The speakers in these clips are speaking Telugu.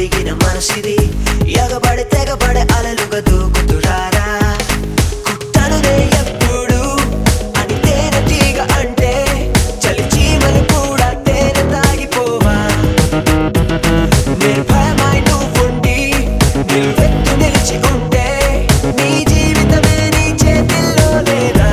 అడిగిన మనసిది ఎగబడి తెగబడి అలలుగా దూకుతురారా కుట్టనునే ఎప్పుడు అని తేనె తీగ అంటే చలి చీమలు కూడా తేనె తాగిపోవా నిర్భయమై నువ్వుండి నిలువెత్తు నిలిచి ఉంటే నీ జీవితమే నీ చేతిల్లో లేదా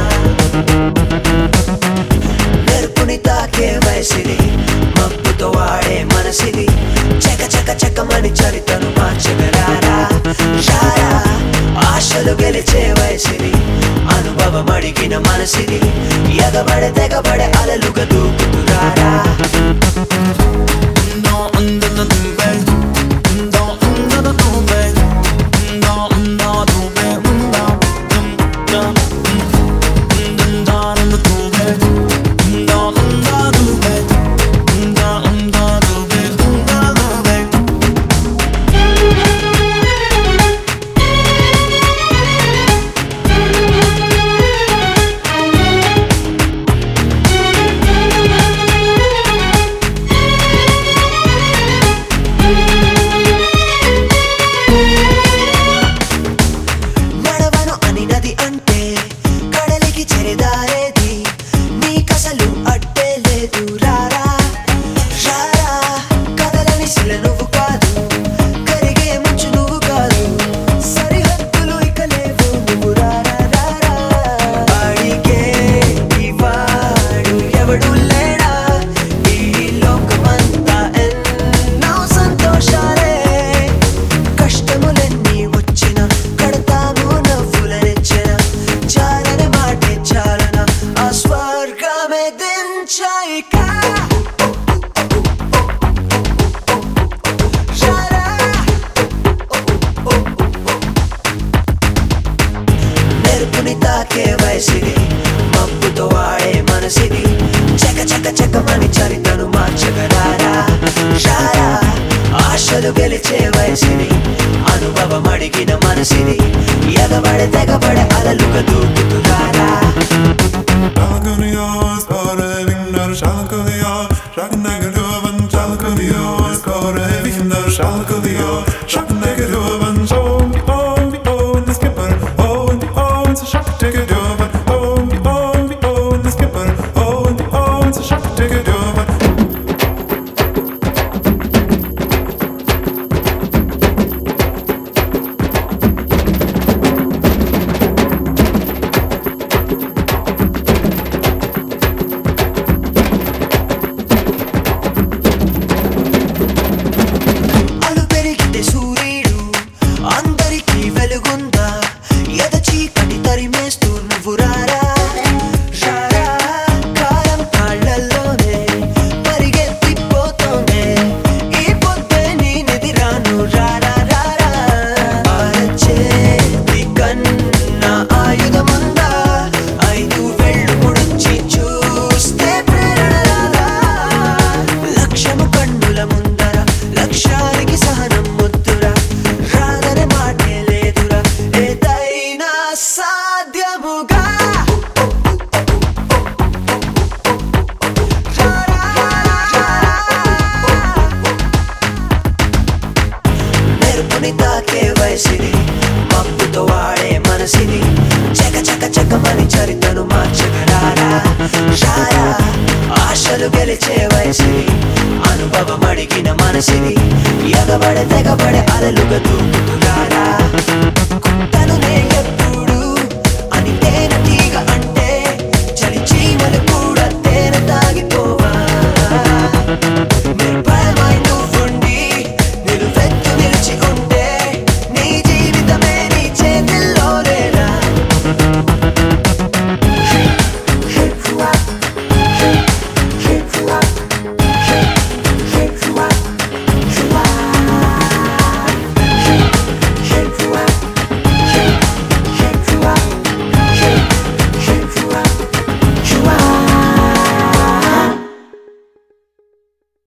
మెరుపుని తాకే వయసిది మబ్బుతో వాడే మనసిది చక చక చకమని చరితను మార్చగరారా రారా ఆశలు గెలిచే వయసిది అనుభవం అడిగిన మనసిది ఎగబడే తెగబడే అలలుగా దూకుతురారా నడవను అని నది అంటే కడలికి చెరిదారేది నీకసలు అడ్డే లేదు రారా రారా కదలని శిల నువ్వు కాదు కరిగే ముంచు నువ్వు కాదు సరిహద్దులు ఇక లేవు నువ్వు రారా రారా అడిగే ఇవాడు ఎవడు లేడా ఈ లోకమంతా ఎన్నో సంతోషాలే కష్టములన్నీ వచ్చిన కడతాము నవ్వులనిచ్చిన చాలన మాటే చాలన ఆ స్వర్గమే దించాయిక మెరుపుని తాకే వయసిది మబ్బుతో వాడే మనసిది చక చక చకమని చరితను మార్చగరారా రారా ఆశలు గెలిచే వయసిది అనుభవం అడిగిన మనసిది ఎగబడే తెగబడే అలలుగా దూకుతురారా Shalakuniya, skore vindar shalakuniya, shaknagadovan shalakuniya, skore vindar shalakuniya, shaknagadovan om om vi om the skipper, om vi om så shaknagadovan, om vi om vi om the skipper, om vi om så shaknagadovan. అలు పెరిగితే సూర్యుడు అందరికీ వెలుగుందా ఎద చీకటి తరిమేస్తూ నువ్వు రారా రారా కాలం కాళ్ళల్లోనే పరిగెత్తిపోతోంది ఈ పొద్దే నీ నిధిరాను రారా రారా అరచేతి కన్నా ఆయుధముందా ఐదు వెళ్ళు ముడిచి చూస్తే ప్రేరణ రాదా లక్ష్యము కన్నుల ముందర లక్ష్యానికి సహనం ముద్దురా రాదనే మాటే లేదురా ఏదైనా సాధ్యముగా మెరుపుని తాకే వయసిది మబ్బుతో వాడే మనసిది చక చక చకమని చరితను మార్చగరారా రారా ఆశలు గెలిచే వయసిది అనుభవం అడిగిన మనసిది ఎగబడే తెగబడే అలలుగా దూకుతురారా కుట్టను నే